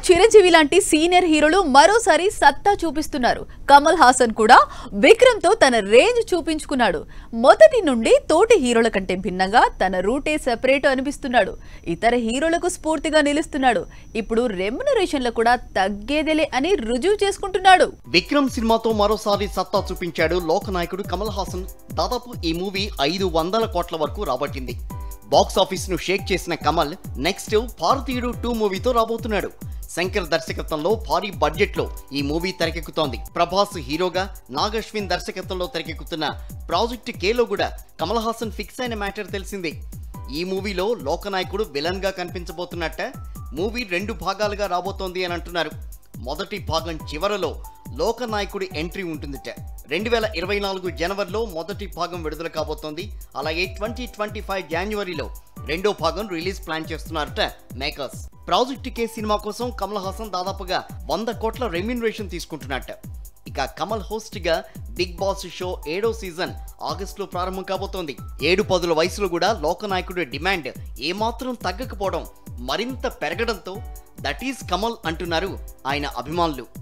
చిరంజీవి లాంటి సీనియర్ హీరోలు మరోసారి సత్తా చూపిస్తున్నారు కమల్ హాసన్ కూడా విక్రమ్ తో తన రేంజ్ చూపించుకున్నాడు మొదటి నుండి తోటి హీరోల కంటే భిన్నంగా తన రూటే సెపరేట్ అనిపిస్తున్నాడు ఇతర హీరోలకు స్ఫూర్తిగా నిలుస్తున్నాడు ఇప్పుడు రెమ్యునరేషన్లు కూడా తగ్గేదేలే అని రుజువు చేసుకుంటున్నాడు విక్రమ్ సినిమాతో మరోసారి సత్తా చూపించాడు లోకనాయకుడు కమల్ హాసన్ దాదాపు ఈ మూవీ ఐదు వందల కోట్ల వరకు రాబట్టింది బాక్స్ ఆఫీస్ ను షేక్ చేసిన కమల్ నెక్స్ట్ భారతీయుడు టూ మూవీతో రాబోతున్నాడు శంకర్ దర్శకత్వంలో భారీ బడ్జెట్ లో ఈ మూవీ తెరకెక్కుతోంది ప్రభాస్ హీరోగా నాగశ్విన్ దర్శకత్వంలో తెరకెక్కుతున్న ప్రాజెక్ట్ కేలో కూడా కమల్ హాసన్ ఫిక్స్ అయిన మ్యాటర్ తెలిసిందే ఈ మూవీలో లోకనాయకుడు విలన్ గా కనిపించబోతున్నట్ట మూవీ రెండు భాగాలుగా రాబోతోంది అని అంటున్నారు మొదటి భాగం చివరలో లోకనాయకుడి ఎంట్రీ ఉంటుందిట రెండు వేల ఇరవై నాలుగు జనవరిలో మొదటి భాగం విడుదల కాబోతోంది అలాగే ట్వంటీ ట్వంటీ ఫైవ్ జనవరిలో రెండో భాగం రిలీజ్ ప్లాన్ చేస్తున్నారట మేకర్స్ ప్రాజెక్ట్ కే సినిమా కోసం కమల్ హాసన్ దాదాపుగా వంద కోట్ల రెమ్యూనరేషన్ తీసుకుంటున్నట్ట ఇక కమల్ హోస్ట్ గా బిగ్ బాస్ షో ఏడో సీజన్ ఆగస్టులో ప్రారంభం కాబోతోంది ఏడు పదుల వయసులో కూడా లోకనాయకుడి డిమాండ్ ఏమాత్రం తగ్గకపోవడం మరింత పెరగడంతో దట్ ఈస్ కమల్ అంటున్నారు ఆయన అభిమానులు